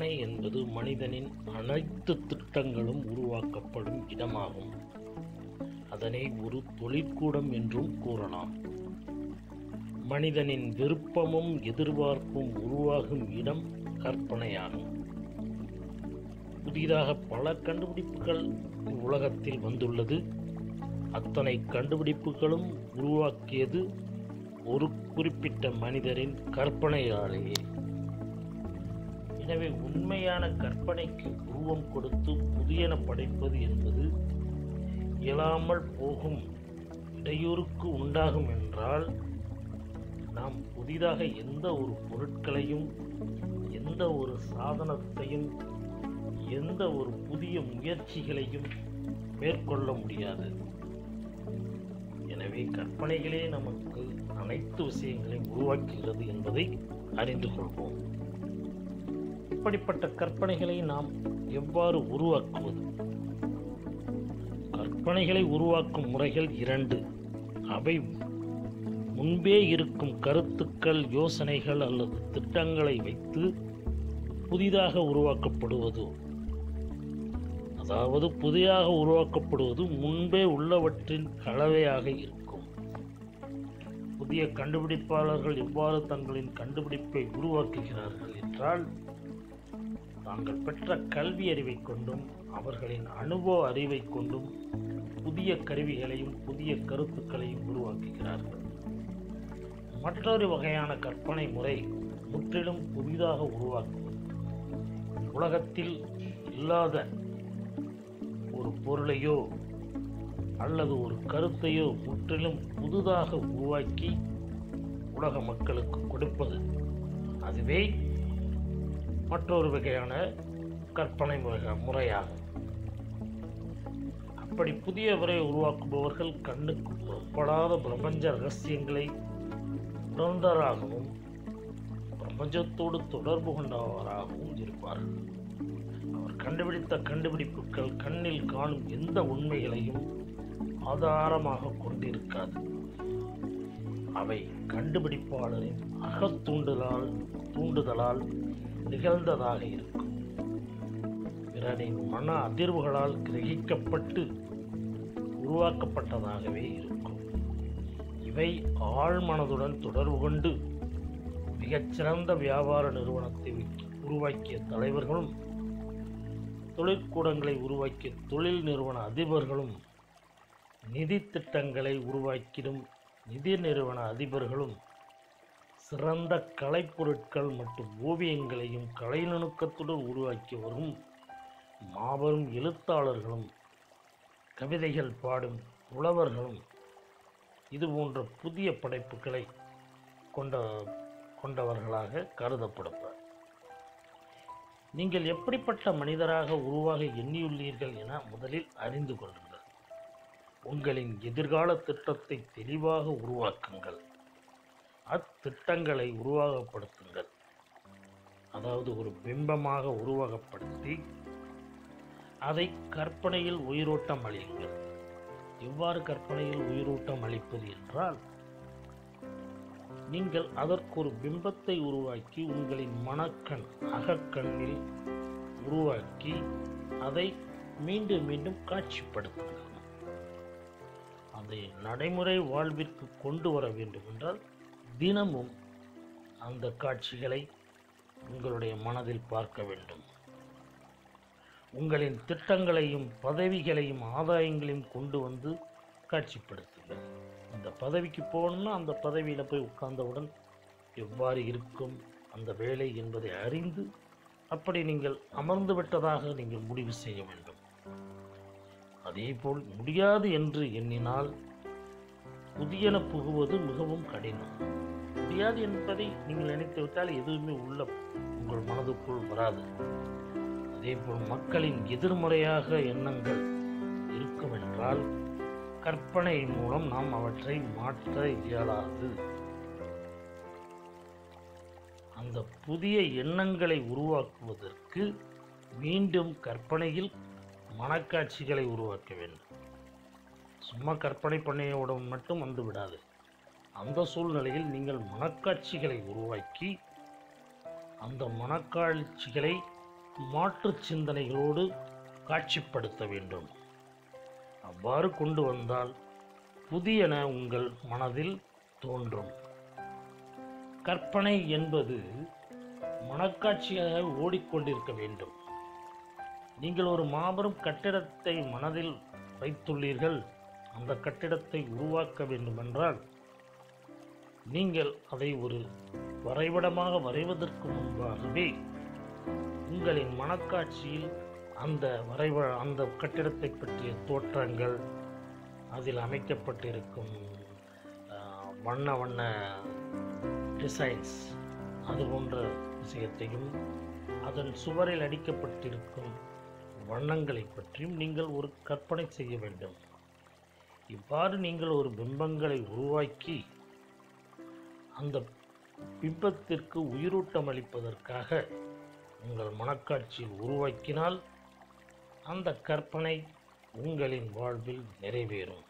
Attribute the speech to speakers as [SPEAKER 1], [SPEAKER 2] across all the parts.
[SPEAKER 1] கற்பனை என்பது மனிதனின் அனைத்து திட்டங்களும் உருவாக்கப்படும் இடமாகும் அதனை ஒரு தொழிற்கூடம் என்றும் கூறலாம் மனிதனின் விருப்பமும் எதிர்பார்ப்பும் உருவாகும் இடம் கற்பனையாகும் புதிதாக பல கண்டுபிடிப்புகள் உலகத்தில் வந்துள்ளது அத்தனை கண்டுபிடிப்புகளும் உருவாக்கியது ஒரு குறிப்பிட்ட மனிதரின் கற்பனையாலேயே எனவே உண்மையான கற்பனைக்கு உருவம் கொடுத்து புதியன படைப்பது என்பது இயலாமல் போகும் இடையூறுக்கு உண்டாகும் என்றால் நாம் புதிதாக எந்த ஒரு பொருட்களையும் எந்த ஒரு சாதனத்தையும் எந்த ஒரு புதிய முயற்சிகளையும் மேற்கொள்ள முடியாது எனவே கற்பனைகளே நமக்கு அனைத்து விஷயங்களையும் உருவாக்குகிறது என்பதை அறிந்து கொள்வோம் இப்படிப்பட்ட கற்பனைகளை நாம் எவ்வாறு உருவாக்குவது கற்பனைகளை உருவாக்கும் முறைகள் இரண்டு அவை முன்பே இருக்கும் கருத்துக்கள் யோசனைகள் அல்லது திட்டங்களை வைத்து புதிதாக உருவாக்கப்படுவது அதாவது புதிதாக உருவாக்கப்படுவது முன்பே உள்ளவற்றின் கலவையாக இருக்கும் புதிய கண்டுபிடிப்பாளர்கள் எவ்வாறு தங்களின் கண்டுபிடிப்பை உருவாக்குகிறார்கள் என்றால் தாங்கள் பெற்ற கல்வி அறிவை கொண்டும் அவர்களின் அனுபவ அறிவை கொண்டும் புதிய கருவிகளையும் புதிய கருத்துக்களையும் உருவாக்குகிறார்கள் மற்றொரு வகையான கற்பனை முறை முற்றிலும் புதிதாக உருவாக்குவது உலகத்தில் இல்லாத ஒரு பொருளையோ அல்லது ஒரு கருத்தையோ முற்றிலும் புதிதாக உருவாக்கி உலக மக்களுக்கு கொடுப்பது அதுவே மற்றொரு வகையான கற்பனை முறை- முறையாகும் அப்படி புதியவரை உருவாக்குபவர்கள் கண்ணுக்கு புறப்படாத பிரபஞ்ச ரகசியங்களை உணர்ந்தவராகவும் பிரபஞ்சத்தோடு தொடர்பு கொண்டவராகவும் இருப்பார்கள் அவர் கண்டுபிடித்த கண்டுபிடிப்புகள் கண்ணில் காணும் எந்த உண்மைகளையும் ஆதாரமாக கொண்டிருக்காது அவை கண்டுபிடிப்பாளரின் அகத்தூண்டுதலால் தூண்டுதலால் நிகழ்ந்ததாக இருக்கும் பிறரின் மன அதிர்வுகளால் கிரகிக்கப்பட்டு உருவாக்கப்பட்டதாகவே இருக்கும் இவை ஆழ்மனதுடன் தொடர்பு கொண்டு மிகச்சிறந்த வியாபார நிறுவனத்தை உருவாக்கிய தலைவர்களும் தொழிற்கூடங்களை உருவாக்கிய தொழில் நிறுவன அதிபர்களும் நிதி திட்டங்களை உருவாக்கிடும் நிதி நிறுவன அதிபர்களும் சிறந்த கலைப்பொருட்கள் மற்றும் ஓவியங்களையும் கலை நுணுக்கத்துடன் உருவாக்கியவரும் மாபெரும் எழுத்தாளர்களும் கவிதைகள் பாடும் புலவர்களும் இது போன்ற புதிய படைப்புகளை கொண்ட கொண்டவர்களாக கருதப்படுவர் நீங்கள் எப்படிப்பட்ட மனிதராக உருவாக எண்ணியுள்ளீர்கள் என முதலில் அறிந்து கொள்ளுங்கள் உங்களின் எதிர்கால திட்டத்தை தெளிவாக உருவாக்குங்கள் அத்திட்டங்களை உருவகப்படுத்துங்கள் அதாவது ஒரு பிம்பமாக உருவகப்படுத்தி அதை கற்பனையில் உயிரோட்டம் அளியுங்கள் எவ்வாறு கற்பனையில் உயிரோட்டம் அளிப்பது என்றால் நீங்கள் அதற்கு ஒரு பிம்பத்தை உருவாக்கி உங்களின் மனக்கண் அகக்கண்ணில் உருவாக்கி அதை மீண்டும் மீண்டும் காட்சிப்படுத்துங்கள் அதை நடைமுறை வாழ்விற்கு கொண்டு வர வேண்டும் என்றால் தினமும் அந்த காட்சிகளை உங்களுடைய மனதில் பார்க்க வேண்டும் உங்களின் திட்டங்களையும் பதவிகளையும் ஆதாயங்களையும் கொண்டு வந்து காட்சிப்படுத்துங்கள் அந்த பதவிக்கு போகணும்னா அந்த பதவியில் போய் உட்கார்ந்தவுடன் எவ்வாறு இருக்கும் அந்த வேலை என்பதை அறிந்து அப்படி நீங்கள் அமர்ந்து விட்டதாக நீங்கள் முடிவு செய்ய வேண்டும் அதேபோல் முடியாது என்று எண்ணினால் புதியன புகுவது மிகவும் கடினம் முடியாது என்பதை நீங்கள் நினைத்து விட்டால் எதுவுமே உள்ள உங்கள் மனதுக்குள் வராது அதேபோல் மக்களின் எதிர்மறையாக எண்ணங்கள் இருக்கும் என்றால் கற்பனை மூலம் நாம் அவற்றை மாற்ற இயலாது அந்த புதிய எண்ணங்களை உருவாக்குவதற்கு மீண்டும் கற்பனையில் மனக்காட்சிகளை உருவாக்க வேண்டும் சும்மா கற்பனை பண்ணியவுடன் மட்டும் வந்து விடாது அந்த சூழ்நிலையில் நீங்கள் மனக்காட்சிகளை உருவாக்கி அந்த மனக்காட்சிகளை மாற்றுச் சிந்தனைகளோடு காட்சிப்படுத்த வேண்டும் அவ்வாறு கொண்டு வந்தால் புதியன உங்கள் மனதில் தோன்றும் கற்பனை என்பது மனக்காட்சியாக ஓடிக்கொண்டிருக்க வேண்டும் நீங்கள் ஒரு மாபெரும் கட்டிடத்தை மனதில் வைத்துள்ளீர்கள் அந்த கட்டிடத்தை உருவாக்க வேண்டுமென்றால் நீங்கள் அதை ஒரு வரைபடமாக வரைவதற்கு முன்பாகவே உங்களின் மனக்காட்சியில் அந்த வரைவ அந்த கட்டிடத்தை பற்றிய தோற்றங்கள் அதில் அமைக்கப்பட்டிருக்கும் ஆஹ், வண்ண வண்ண டிசைன்ஸ் அது போன்ற விஷயத்தையும் அதன் சுவரில் அடிக்கப்பட்டிருக்கும் வண்ணங்களை பற்றியும் நீங்கள் ஒரு கற்பனை செய்ய வேண்டும் இவ்வாறு நீங்கள் ஒரு பிம்பங்களை உருவாக்கி அந்த பிம்பத்திற்கு உயிரூட்டம் அளிப்பதற்காக உங்கள் மனக்காட்சியில் உருவாக்கினால் அந்த கற்பனை உங்களின் வாழ்வில் நிறைவேறும்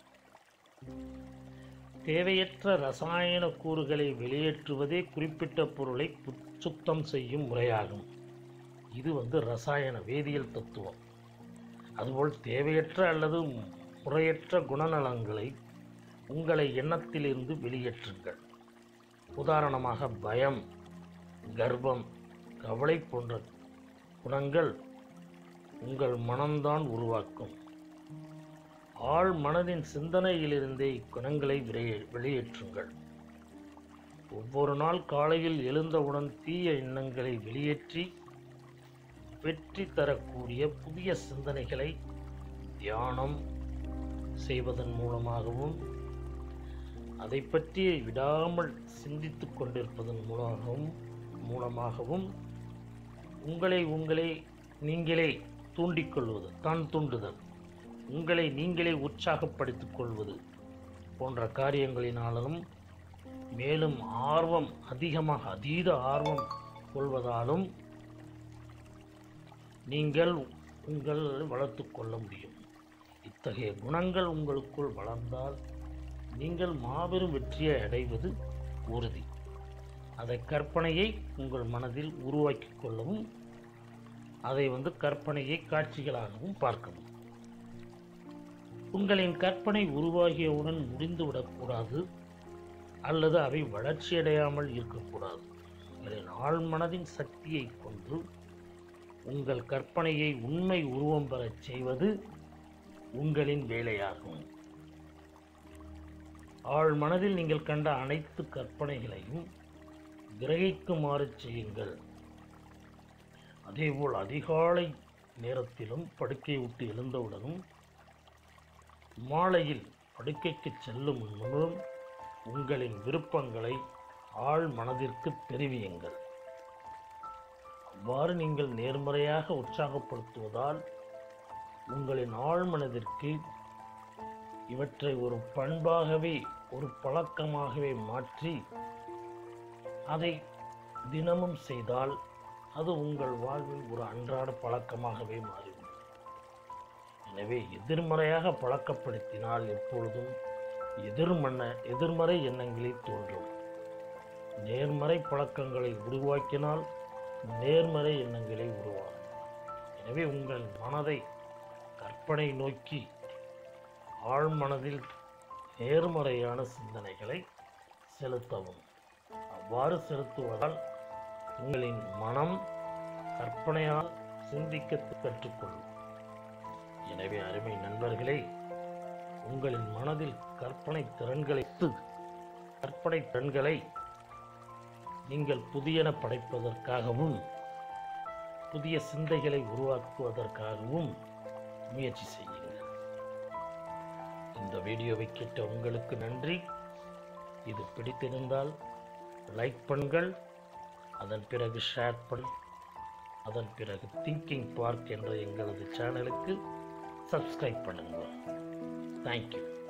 [SPEAKER 1] தேவையற்ற ரசாயன கூறுகளை வெளியேற்றுவதே குறிப்பிட்ட பொருளை பு- சுத்தம் செய்யும் முறையாகும் இது வந்து ரசாயன வேதியியல் தத்துவம் அதுபோல் தேவையற்ற அல்லது முறையற்ற குணநலங்களை உங்களை எண்ணத்திலிருந்து வெளியேற்றுங்கள் உதாரணமாக பயம் கர்வம் கவலை போன்ற குணங்கள் உங்கள் மனம்தான் உருவாக்கும் ஆழ் மனதின் சிந்தனையிலிருந்தே இக்குணங்களை விரைய- வெளியேற்றுங்கள் ஒவ்வொரு நாள் காலையில் எழுந்தவுடன் தீய எண்ணங்களை வெளியேற்றி வெற்றி தரக்கூடிய புதிய சிந்தனைகளை தியானம் செய்வதன் மூலமாகவும் அதை பற்றி விடாமல் சிந்தித்துக் கொண்டிருப்பதன் மூலமாகவும் மூலமாகவும் உங்களை உங்களை நீங்களே தூண்டிக்கொள்வது தான் தூண்டுதல் உங்களை நீங்களே உற்சாகப்படுத்திக் கொள்வது போன்ற காரியங்களினாலும் மேலும் ஆர்வம் அதிகமாக அதீத ஆர்வம் கொள்வதாலும் நீங்கள் உங்கள் வளர்த்து கொள்ள முடியும் இத்தகைய குணங்கள் உங்களுக்குள் வளர்ந்தால் நீங்கள் மாபெரும் வெற்றியை அடைவது உறுதி அதை கற்பனையை உங்கள் மனதில் உருவாக்கி கொள்ளவும் அதை வந்து கற்பனையை காட்சிகளாகவும் பார்க்கவும் உங்களின் கற்பனை உருவாகியவுடன் முடிந்துவிடக்கூடாது அல்லது அவை வளர்ச்சியடையாமல் இருக்கக்கூடாது உங்களின் ஆழ்மனதின் சக்தியை கொண்டு உங்கள் கற்பனையை உண்மை உருவம் பெறச் செய்வது உங்களின் வேலையாகும் ஆழ் மனதில் நீங்கள் கண்ட அனைத்து கற்பனைகளையும் கிரகிக்குமாறு செய்யுங்கள் அதேபோல் அதிகாலை நேரத்திலும் படுக்கை விட்டு எழுந்தவுடனும் மாலையில் படுக்கைக்கு செல்லும் முன்னும் உங்களின் விருப்பங்களை ஆழ் மனதிற்கு தெரிவியுங்கள் அவ்வாறு நீங்கள் நேர்மறையாக உற்சாகப்படுத்துவதால் உங்களின் ஆழ்மனதிற்கு இவற்றை ஒரு பண்பாகவே ஒரு பழக்கமாகவே மாற்றி அதை தினமும் செய்தால் அது உங்கள் வாழ்வில் ஒரு அன்றாட பழக்கமாகவே மாறிவிடும் எனவே எதிர்மறையாக பழக்கப்படுத்தினால் எப்பொழுதும் எதிர்மன்ன எதிர்மறை எண்ணங்களே தோன்றும் நேர்மறை பழக்கங்களை உருவாக்கினால் நேர்மறை எண்ணங்களை உருவாகும் எனவே உங்கள் மனதை கற்பனை நோக்கி ஆழ்மனதில் நேர்மறையான சிந்தனைகளை செலுத்தவும் அவ்வாறு செலுத்துவதால் உங்களின் மனம் கற்பனையால் சிந்திக்க கற்றுக்கொள்ளும் எனவே அருமை நண்பர்களே உங்களின் மனதில் கற்பனை திறன்களை கற்பனை திறன்களை நீங்கள் புதியன படைப்பதற்காகவும் புதிய சிந்தைகளை உருவாக்குவதற்காகவும் முயற்சி செய்யுங்கள் இந்த வீடியோவை கேட்ட உங்களுக்கு நன்றி இது பிடித்திருந்தால் லைக் பண்ணுங்கள் அதன் பிறகு ஷேர் பண்ணி அதன் பிறகு திங்கிங் பார்க் என்ற எங்களது சேனலுக்கு சப்ஸ்கிரைப் பண்ணுங்கள் தேங்க்யூ